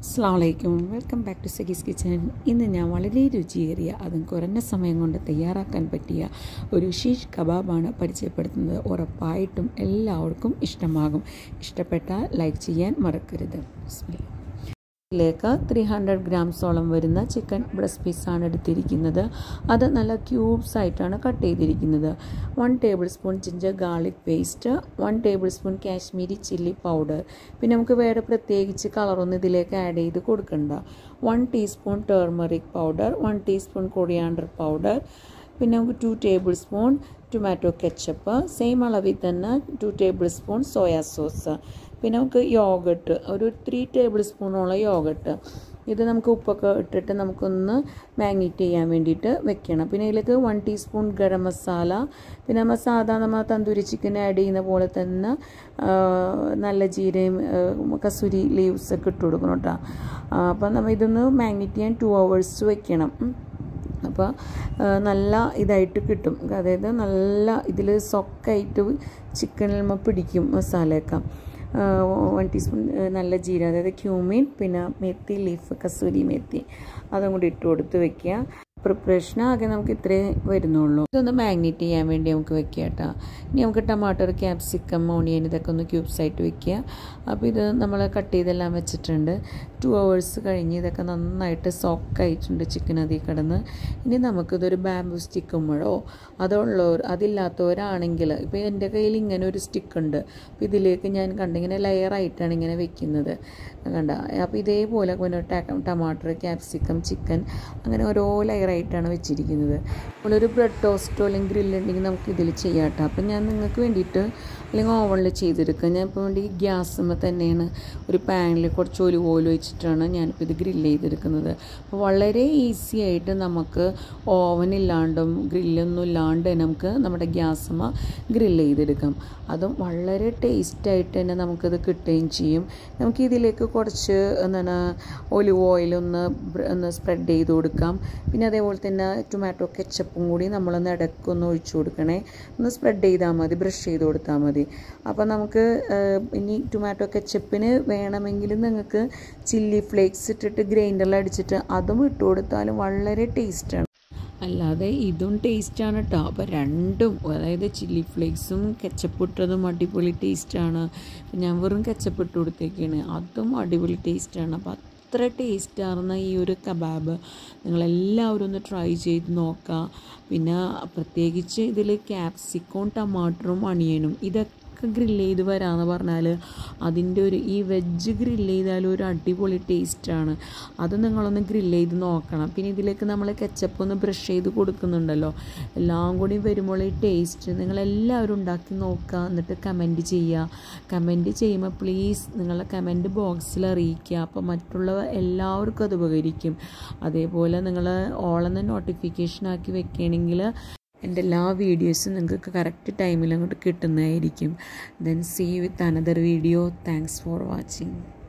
അസ്സാം വലൈക്കും welcome back to സഗീസ് കിച്ചൻ ഇന്ന് ഞാൻ വളരെ രുചിയേറിയ അതും കുറഞ്ഞ സമയം കൊണ്ട് തയ്യാറാക്കാൻ പറ്റിയ ഒരു ഷീഷ് കബാബാണ് പരിചയപ്പെടുത്തുന്നത് ഉറപ്പായിട്ടും എല്ലാവർക്കും ഇഷ്ടമാകും ഇഷ്ടപ്പെട്ടാൽ ലൈക്ക് ചെയ്യാൻ മറക്കരുത് ബിസ്മില്ലാ. ഇതിലേക്ക് ത്രീ ഹൺഡ്രഡ് ഗ്രാംസോളം വരുന്ന ചിക്കൻ ബ്രസ്റ്റ് പീസാണ് എടുത്തിരിക്കുന്നത് അത് നല്ല ക്യൂബ്സ് ആയിട്ടാണ് കട്ട് ചെയ്തിരിക്കുന്നത് one tablespoon ginger garlic paste one tablespoon Kashmiri chilli powder പിന്നെ നമുക്ക് വേറെ പ്രത്യേകിച്ച് കളറൊന്നും ഇതിലേക്ക് ആഡ് ചെയ്ത് കൊടുക്കണ്ട one teaspoon turmeric powder one teaspoon coriander powder പിന്നെ നമുക്ക് two tablespoon tomato ketchup same അളവിൽ തന്നെ two tablespoon soya sauce പിന്നെ നമുക്ക് യോഗട്ട് ഒരു ത്രീ ടേബിൾ സ്പൂണോളം യോഗട്ട് ഇത് നമുക്ക് ഉപ്പൊക്കെ ഇട്ടിട്ട് നമുക്കൊന്ന് മാഗ്നേറ്റ് ചെയ്യാൻ വേണ്ടിയിട്ട് വെക്കണം പിന്നെ ഇതിലേക്ക് വൺ ടീസ്പൂൺ ഗരം മസാല പിന്നെ നമ്മൾ സാധാരണ നമ്മൾ തന്തൂരി ചിക്കൻ ആഡ് ചെയ്യുന്ന പോലെ തന്നെ നല്ല ജീരയും കസൂരി ലീവ്സ് ഒക്കെ ഇട്ട് കൊടുക്കണം കേട്ടോ അപ്പം നമ്മൾ ഇതൊന്ന് മാഗ്നേറ്റ് ചെയ്യാൻ ടു അവേഴ്സ് വെക്കണം അപ്പോൾ നല്ല ഇതായിട്ട് കിട്ടും അതായത് നല്ല ഇതിൽ സൊക്കായിട്ട് ചിക്കനിൽ പിടിക്കും മസാലയൊക്കെ വൺ ടീസ്പൂൺ നല്ല ജീരകം അതായത് ക്യൂമീൻ പിന്നെ മെത്തി ലീഫ് കസൂരി മെത്തി അതും കൂടി ഇട്ട് കൊടുത്ത് വെക്കുക പ്രിപ്പറേഷൻ ആകെ നമുക്ക് ഇത്രേ വരുന്നുള്ളൂ ഇതൊന്ന് മാഗ്നേറ്റ് ചെയ്യാൻ വേണ്ടി നമുക്ക് വെക്കുക കേട്ടോ ഇനി നമുക്ക് ടമാട്ടർ ക്യാപ്സിക്കം ഓണിയൻ ഇതൊക്കെ ഒന്ന് ക്യൂബ്സ് ആയിട്ട് വെക്കുക അപ്പോൾ ഇത് നമ്മൾ കട്ട് ചെയ്തെല്ലാം വെച്ചിട്ടുണ്ട് ടു അവേഴ്സ് കഴിഞ്ഞ് ഇതൊക്കെ നന്നായിട്ട് സോക്കായിട്ടുണ്ട് ചിക്കൻ അതിൽ കിടന്ന് ഇനി നമുക്കിതൊരു ബാമ്പു സ്റ്റിക്കുമ്പോഴോ അതുള്ളവർ അതില്ലാത്തവരാണെങ്കിൽ ഇപ്പോൾ എൻ്റെ കയ്യിൽ ഇങ്ങനെ ഒരു സ്റ്റിക്ക് ഉണ്ട് അപ്പോൾ ഇതിലേക്ക് ഞാൻ കണ്ടിങ്ങനെ ലെയറായിട്ടാണ് ഇങ്ങനെ വെക്കുന്നത് കണ്ട അപ്പോൾ ഇതേപോലെ പിന്നെ ടമാട്ടർ ക്യാപ്സിക്കം ചിക്കൻ അങ്ങനെ ഓരോ ലെയറായിട്ടാണ് വെച്ചിരിക്കുന്നത് നമ്മളൊരു ബ്രെഡ് ടോസ്റ്റോ അല്ലെങ്കിൽ ഗ്രില്ലുണ്ടെങ്കിൽ നമുക്ക് ഇതിൽ ചെയ്യാം കേട്ടോ അപ്പം ഞാൻ നിങ്ങൾക്ക് വേണ്ടിയിട്ട് അല്ലെങ്കിൽ ഓവണിൽ ചെയ്തെടുക്കുക ഞാൻ ഇപ്പോൾ വേണ്ടി ഗ്യാസുമ്മ തന്നെയാണ് ഒരു പാനിൽ കുറച്ച് ഒലിവ് ഓയിൽ വെച്ചിട്ടാണ് ഞാനിപ്പോൾ ഇത് ഗ്രില്ല് ചെയ്തെടുക്കുന്നത് അപ്പോൾ വളരെ ഈസി ആയിട്ട് നമുക്ക് ഓവൻ ഇല്ലാണ്ടും ഗ്രില്ലൊന്നും ഇല്ലാണ്ട് നമുക്ക് നമ്മുടെ ഗ്യാസുമ്മ ഗ്രില്ല് ചെയ്തെടുക്കാം അതും വളരെ ടേസ്റ്റായിട്ട് തന്നെ നമുക്കത് കിട്ടുകയും ചെയ്യും നമുക്ക് ഇതിലേക്ക് കുറച്ച് എന്താണ് ഒലിവ് ഓയിലൊന്ന് ഒന്ന് സ്പ്രെഡ് ചെയ്ത് കൊടുക്കാം പിന്നെ അതേപോലെ തന്നെ ടൊമാറ്റോ കെച്ചപ്പും കൂടി നമ്മളൊന്ന് ഇടയ്ക്കൊന്ന് ഒഴിച്ചു കൊടുക്കണേ ഒന്ന് സ്പ്രെഡ് ചെയ്താൽ മതി ബ്രഷ് ചെയ്ത് കൊടുത്താൽ മതി അപ്പോൾ നമുക്ക് ഇനി ടൊമാറ്റോ കെച്ചപ്പിന് വേണമെങ്കിൽ നിങ്ങൾക്ക് ചില്ലി ഫ്ലേക്സ് ഇട്ടിട്ട് ഗ്രൈൻഡറിൽ അടിച്ചിട്ട് അതും ഇട്ട് കൊടുത്താലും വളരെ ടേസ്റ്റാണ് അല്ലാതെ ഇതും ടേസ്റ്റാണ് കേട്ടോ അപ്പോൾ രണ്ടും അതായത് ചില്ലി ഫ്ലേക്സും കെച്ചപ്പ് ഇട്ടതും അടിപൊളി ടേസ്റ്റാണ് ഞാൻ വെറും കെച്ചപ്പ് ഇട്ട് കൊടുത്തേക്കാണ് അതും അടിപൊളി ടേസ്റ്റാണ് അപ്പോൾ അത്ര ടേസ്റ്റാർന്ന ഈ ഒരു കബാബ് നിങ്ങളെല്ലാവരും ഒന്ന് ട്രൈ ചെയ്ത് നോക്കുക പിന്നെ പ്രത്യേകിച്ച് ഇതിൽ ക്യാപ്സിക്കോം ടമാട്ടറും അണിയനും ഇതൊക്കെ ഗ്രില്ല് ചെയ്ത് വരാമെന്ന് പറഞ്ഞാൽ അതിൻ്റെ ഒരു ഈ വെജ് ഗ്രില്ല് ചെയ്താൽ ഒരു അടിപൊളി ടേസ്റ്റാണ് അത് നിങ്ങളൊന്ന് ഗ്രില്ല് ചെയ്ത് നോക്കണം പിന്നെ ഇതിലേക്ക് നമ്മൾ കെച്ചപ്പ് ഒന്ന് ബ്രഷ് ചെയ്ത് കൊടുക്കുന്നുണ്ടല്ലോ എല്ലാം കൂടി വരുമ്പോൾ ഈ ടേസ്റ്റ് നിങ്ങളെല്ലാവരും ഉണ്ടാക്കി നോക്കുക എന്നിട്ട് കമൻറ്റ് ചെയ്യുക കമൻറ്റ് ചെയ്യുമ്പോൾ പ്ലീസ് നിങ്ങളുടെ കമൻറ്റ് ബോക്സിൽ അറിയിക്കുക അപ്പോൾ മറ്റുള്ളവ എല്ലാവർക്കും അത് ഉപകരിക്കും അതേപോലെ നിങ്ങൾ ഓളെന്ന് നോട്ടിഫിക്കേഷൻ ആക്കി വെക്കുകയാണെങ്കിൽ എൻ്റെ എല്ലാ വീഡിയോസും നിങ്ങൾക്ക് കറക്റ്റ് ടൈമിൽ അങ്ങോട്ട് കിട്ടുന്നതായിരിക്കും then see with another video thanks for watching